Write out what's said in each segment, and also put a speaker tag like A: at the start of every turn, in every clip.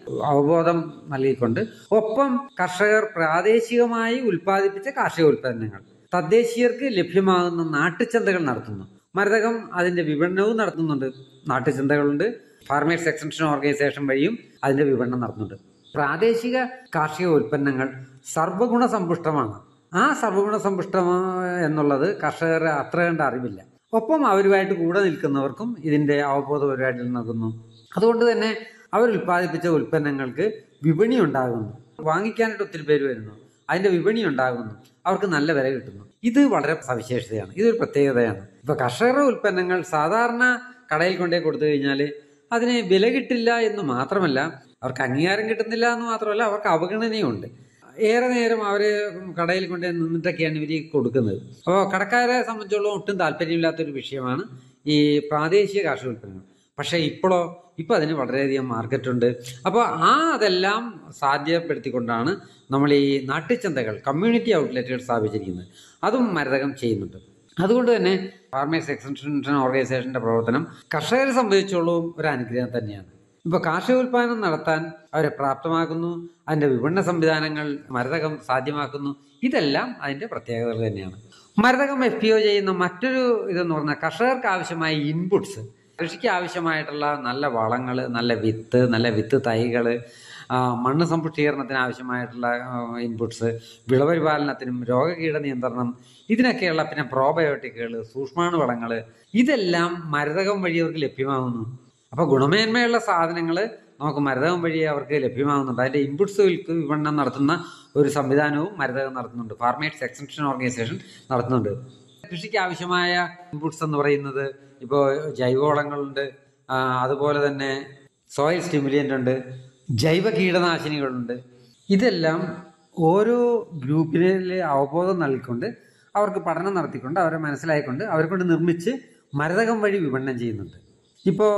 A: അവബോധം നൽകിക്കൊണ്ട് ഒപ്പം കർഷകർ പ്രാദേശികമായി ഉൽപ്പാദിപ്പിച്ച കാർഷിക ഉൽപ്പന്നങ്ങൾ തദ്ദേശീയർക്ക് ലഭ്യമാകുന്ന നാട്ടുചന്തകൾ നടത്തുന്നു മരതകം അതിന്റെ വിപണനവും നടത്തുന്നുണ്ട് നാട്ടുചന്തകളുണ്ട് ഫാർമേഴ്സ് എക്സ്റ്റൻഷൻ ഓർഗനൈസേഷൻ വഴിയും അതിന്റെ വിപണനം നടത്തുന്നുണ്ട് പ്രാദേശിക കാർഷിക ഉൽപ്പന്നങ്ങൾ സർവ്വഗുണ സമ്പുഷ്ടമാണ് ആ സർവ്വഗുണ സമ്പുഷ്ടം എന്നുള്ളത് കർഷകർ അത്ര കണ്ട അറിവില്ല ഒപ്പം അവരുമായിട്ട് കൂടെ നിൽക്കുന്നവർക്കും ഇതിന്റെ അവബോധ പരിപാടികൾ നൽകുന്നു അതുകൊണ്ട് തന്നെ അവർ ഉൽപ്പാദിപ്പിച്ച ഉൽപ്പന്നങ്ങൾക്ക് വിപണി ഉണ്ടാകുന്നു വാങ്ങിക്കാനായിട്ട് ഒത്തിരി പേര് വരുന്നു അതിന്റെ വിപണി ഉണ്ടാകുന്നു അവർക്ക് നല്ല വില കിട്ടുന്നു ഇത് വളരെ സവിശേഷതയാണ് ഇതൊരു പ്രത്യേകതയാണ് ഇപ്പൊ കർഷകരുടെ ഉൽപ്പന്നങ്ങൾ സാധാരണ കടയിൽ കൊണ്ടുപോയി കൊടുത്തു കഴിഞ്ഞാൽ അതിന് വില കിട്ടില്ല എന്ന് മാത്രമല്ല അവർക്ക് അംഗീകാരം കിട്ടുന്നില്ല എന്ന് മാത്രമല്ല അവർക്ക് അവഗണനയുണ്ട് ഏറെ നേരം അവർ കടയിൽ കൊണ്ട് നിന്നിട്ടൊക്കെയാണ് ഇവർ കൊടുക്കുന്നത് അപ്പോൾ കടക്കാരെ സംബന്ധിച്ചോളം ഒട്ടും താല്പര്യമില്ലാത്തൊരു വിഷയമാണ് ഈ പ്രാദേശിക കാർഷിക ഉൽപ്പന്നങ്ങൾ പക്ഷേ ഇപ്പോഴോ ഇപ്പോൾ അതിന് വളരെയധികം മാർക്കറ്റുണ്ട് അപ്പോൾ ആ അതെല്ലാം സാധ്യപ്പെടുത്തിക്കൊണ്ടാണ് നമ്മൾ ഈ നാട്ടുചന്തകൾ കമ്മ്യൂണിറ്റി ഔട്ട്ലെറ്റുകൾ സ്ഥാപിച്ചിരിക്കുന്നത് അതും മരതകം ചെയ്യുന്നുണ്ട് അതുകൊണ്ട് തന്നെ ഫാർമേഴ്സ് എക്സ്റ്റൻഷൻ ഓർഗനൈസേഷന്റെ പ്രവർത്തനം കർഷകരെ സംബന്ധിച്ചോളം ഒരു അനുഗ്രഹം തന്നെയാണ് ഇപ്പോൾ കാർഷിക ഉൽപ്പാദനം നടത്താൻ അവരെ പ്രാപ്തമാക്കുന്നു അതിന്റെ വിപണന സംവിധാനങ്ങൾ മരതകം സാധ്യമാക്കുന്നു ഇതെല്ലാം അതിന്റെ പ്രത്യേകതകൾ തന്നെയാണ് മരതകം എഫ് പി ഒ ചെയ്യുന്ന മറ്റൊരു ഇതെന്ന് പറഞ്ഞാൽ കർഷകർക്ക് ആവശ്യമായ ഇൻപുട്സ് കൃഷിക്ക് ആവശ്യമായിട്ടുള്ള നല്ല വളങ്ങൾ നല്ല വിത്ത് നല്ല വിത്ത് തൈകൾ മണ്ണ് സമ്പുഷ്ടീകരണത്തിന് ആവശ്യമായിട്ടുള്ള ഇൻപുട്സ് വിളപരിപാലനത്തിനും രോഗകീട നിയന്ത്രണം ഇതിനൊക്കെയുള്ള പിന്നെ പ്രോബയോട്ടിക്കുകൾ സൂക്ഷ്മാണു വളങ്ങൾ ഇതെല്ലാം മരതകം വഴി അവർക്ക് ലഭ്യമാകുന്നു അപ്പോൾ ഗുണമേന്മയുള്ള സാധനങ്ങൾ നമുക്ക് മരതകം വഴി അവർക്ക് ലഭ്യമാകുന്നുണ്ട് അതിൻ്റെ ഇൻപുട്സ് വിപണനം നടത്തുന്ന ഒരു സംവിധാനവും മരതകം നടത്തുന്നുണ്ട് ഫാർമേഴ്സ് എക്സ്റ്റൻഷൻ ഓർഗനൈസേഷൻ നടത്തുന്നുണ്ട് കൃഷിക്ക് ആവശ്യമായ ഇൻപുട്സ് എന്ന് പറയുന്നത് ഇപ്പോൾ ജൈവവളങ്ങളുണ്ട് ആ, അതുപോലെ തന്നെ സോയിൽ സ്റ്റിമുലിയൻ്റ് ഉണ്ട് ജൈവ കീടനാശിനികളുണ്ട് ഇതെല്ലാം ഓരോ ഗ്രൂപ്പിലെ അവബോധം നൽകിക്കൊണ്ട് അവർക്ക് പഠനം നടത്തിക്കൊണ്ട് അവരെ മനസ്സിലായിക്കൊണ്ട് അവരെ കൊണ്ട് നിർമ്മിച്ച് മരതകം വഴി വിപണനം ചെയ്യുന്നുണ്ട് ഇപ്പോൾ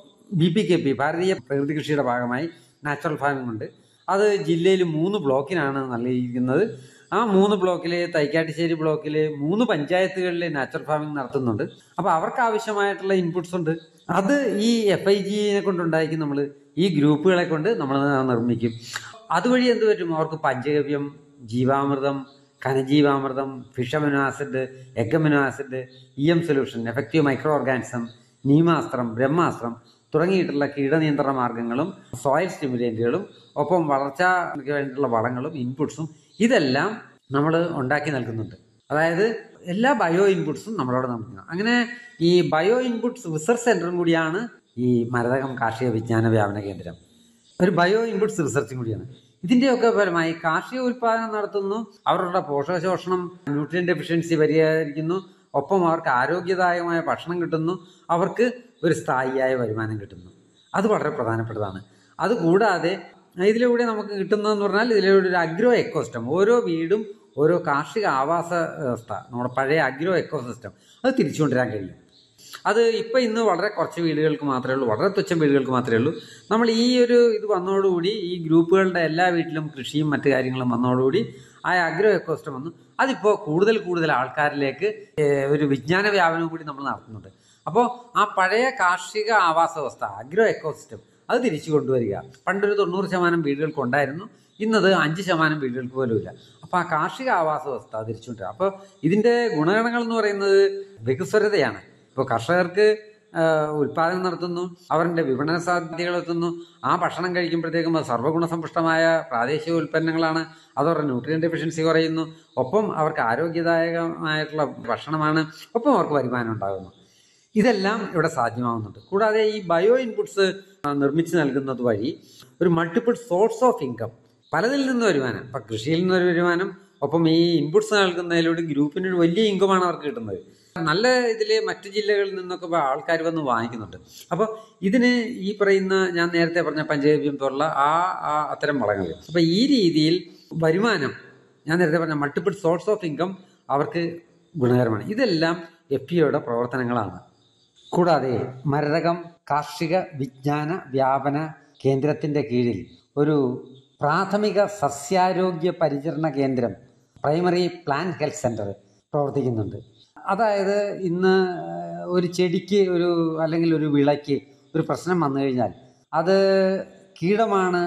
A: ബി പി കെ പി ഭാരതീയ പ്രകൃതി കൃഷിയുടെ ഭാഗമായി നാച്ചുറൽ ഫാമിംഗ് ഉണ്ട് അത് ജില്ലയിൽ മൂന്ന് ബ്ലോക്കിനാണ് നൽകിയിരിക്കുന്നത് ആ മൂന്ന് ബ്ലോക്കിലെ തൈക്കാട്ടുശ്ശേരി ബ്ലോക്കിലെ മൂന്ന് പഞ്ചായത്തുകളിൽ നാച്ചുറൽ ഫാമിംഗ് നടത്തുന്നുണ്ട് അപ്പോൾ അവർക്ക് ആവശ്യമായിട്ടുള്ള ഇൻപുട്സ് ഉണ്ട് അത് ഈ എഫ് ഐ ജിനെ കൊണ്ടുണ്ടാക്കി നമ്മൾ ഈ ഗ്രൂപ്പുകളെ കൊണ്ട് നമ്മൾ നിർമ്മിക്കും അതുവഴി എന്ത് പറ്റും അവർക്ക് പഞ്ചഗവ്യം ജീവാമൃതം ഘനജീവാമൃതം fish amino acid egg amino acid E M solution effective micro organism നീമാസ്ത്രം ബ്രഹ്മാസ്ത്രം തുടങ്ങിയിട്ടുള്ള കീടനിയന്ത്രണ മാർഗങ്ങളും സോയിൽ സ്റ്റിമുലൻറ്റുകളും ഒപ്പം വളർച്ചയ്ക്ക് വേണ്ടിയിട്ടുള്ള വളങ്ങളും ഇൻപുട്സും ഇതെല്ലാം നമ്മൾ ഉണ്ടാക്കി നൽകുന്നുണ്ട് അതായത് എല്ലാ ബയോ ഇൻപുട്സും നമ്മളവിടെ നൽകുന്നു അങ്ങനെ ഈ ബയോ ഇൻപുട്സ് റിസർച്ച് സെന്ററും കൂടിയാണ് ഈ മരതകം കാർഷിക വിജ്ഞാന വ്യാപന കേന്ദ്രം ഒരു ബയോ ഇൻപുട്സ് റിസർച്ചും കൂടിയാണ് ഇതിന്റെയൊക്കെ ഫലമായി കാർഷിക ഉൽപാദനം നടത്തുന്നു അവരുടെ പോഷകശോഷണം ന്യൂട്രിയൻ ഡെഫിഷ്യൻസി പരിഹരിക്കുന്നു ഒപ്പം അവർക്ക് ആരോഗ്യദായകമായ ഭക്ഷണം കിട്ടുന്നു അവർക്ക് ഒരു സ്ഥായിയായ വരുമാനം കിട്ടുന്നു അത് വളരെ പ്രധാനപ്പെട്ടതാണ് അതുകൂടാതെ ഇതിലൂടെ നമുക്ക് കിട്ടുന്നതെന്ന് പറഞ്ഞാൽ ഇതിലൂടെ ഒരു അഗ്രോ എക്കോസിസ്റ്റം ഓരോ വീടും ഓരോ കാർഷിക ആവാസ വ്യവസ്ഥ നമ്മുടെ പഴയ അഗ്രോ എക്കോസിസ്റ്റം അത് തിരിച്ചു കൊണ്ടുവരാൻ കഴിയും അത് ഇപ്പം ഇന്ന് വളരെ കുറച്ച് വീടുകൾക്ക് മാത്രമേ ഉള്ളൂ വളരെ തുച്ഛം വീടുകൾക്ക് മാത്രമേ ഉള്ളൂ നമ്മൾ ഈ ഒരു ഇത് വന്നതോടുകൂടി ഈ ഗ്രൂപ്പുകളുടെ എല്ലാ വീട്ടിലും കൃഷിയും മറ്റു കാര്യങ്ങളും വന്നതോടുകൂടി ആ അഗ്രോ എക്കോസിസ്റ്റം വന്നു അതിപ്പോൾ കൂടുതൽ കൂടുതൽ ആൾക്കാരിലേക്ക് ഏഹ്, ഒരു വിജ്ഞാന വ്യാപനവും കൂടി നമ്മൾ നടത്തുന്നുണ്ട് അപ്പോൾ ആ പഴയ കാർഷിക ആവാസ വ്യവസ്ഥ അഗ്രോ എക്കോസിസ്റ്റം അത് തിരിച്ചു കൊണ്ടുവരിക പണ്ടൊരു തൊണ്ണൂറ് ശതമാനം വീടുകൾക്ക് ഉണ്ടായിരുന്നു ഇന്നത് അഞ്ച് ശതമാനം വീടുകൾക്ക് പോലും ഇല്ല അപ്പോൾ ആ കാർഷിക ആവാസ വ്യവസ്ഥ തിരിച്ചു കൊണ്ടുവരിക അപ്പോൾ ഇതിൻ്റെ ഗുണഗണങ്ങൾ എന്ന് പറയുന്നത് വികസ്വരതയാണ് ഇപ്പോൾ കർഷകർക്ക് ആ, ഉൽപാദനം നടത്തുന്നു അവരുടെ വിപണന സാധ്യതകൾ എത്തുന്നു ആ ഭക്ഷണം കഴിക്കുമ്പോഴത്തേക്കും അത് സർവ്വഗുണസമ്പുഷ്ടമായ പ്രാദേശിക ഉൽപ്പന്നങ്ങളാണ് അതവരുടെ ന്യൂട്രിയൻ ഡെഫിഷ്യൻസി കുറയുന്നു ഒപ്പം അവർക്ക് ആരോഗ്യദായകമായിട്ടുള്ള ഭക്ഷണമാണ് ഒപ്പം അവർക്ക് വരുമാനം ഉണ്ടാകുന്നു ഇതെല്ലാം ഇവിടെ സാധ്യമാവുന്നുണ്ട് കൂടാതെ ഈ ബയോ ഇൻപുട്സ് നിർമ്മിച്ച് നൽകുന്നത് വഴി ഒരു മൾട്ടിപ്പിൾ സോഴ്സ് ഓഫ് ഇൻകം പലതിൽ നിന്ന് വരുമാനം ഇപ്പം കൃഷിയിൽ നിന്നൊരു വരുമാനം ഒപ്പം ഈ ഇൻപുട്സ് നൽകുന്നതിലൂടെ ഗ്രൂപ്പിന് ഒരു വലിയ ഇൻകമാണ് അവർക്ക് കിട്ടുന്നത് നല്ല ഇതിൽ മറ്റു ജില്ലകളിൽ നിന്നൊക്കെ ആൾക്കാർ വന്ന് വാങ്ങിക്കുന്നുണ്ട് അപ്പോൾ ഇതിന് ഈ പറയുന്ന ഞാൻ നേരത്തെ പറഞ്ഞ പഞ്ചഗവ്യം പോലുള്ള ആ ആ അത്തരം വളങ്ങൾ അപ്പോൾ ഈ രീതിയിൽ വരുമാനം ഞാൻ നേരത്തെ പറഞ്ഞ മൾട്ടിപ്പിൾ സോഴ്സ് ഓഫ് ഇൻകം അവർക്ക് ഗുണകരമാണ് ഇതെല്ലാം എഫ് പി ഒയുടെ പ്രവർത്തനങ്ങളാണ് കൂടാതെ മരതകം കാർഷിക വിജ്ഞാന വ്യാപന കേന്ദ്രത്തിന്റെ കീഴിൽ ഒരു പ്രാഥമിക സസ്യാരോഗ്യ പരിചരണ കേന്ദ്രം പ്രൈമറി പ്ലാന്റ് ഹെൽത്ത് സെന്റർ പ്രവർത്തിക്കുന്നുണ്ട് അതായത് ഇന്ന് ഒരു ചെടിക്ക് ഒരു അല്ലെങ്കിൽ ഒരു വിളയ്ക്ക് ഒരു പ്രശ്നം വന്നു കഴിഞ്ഞാൽ അത് കീടമാണ്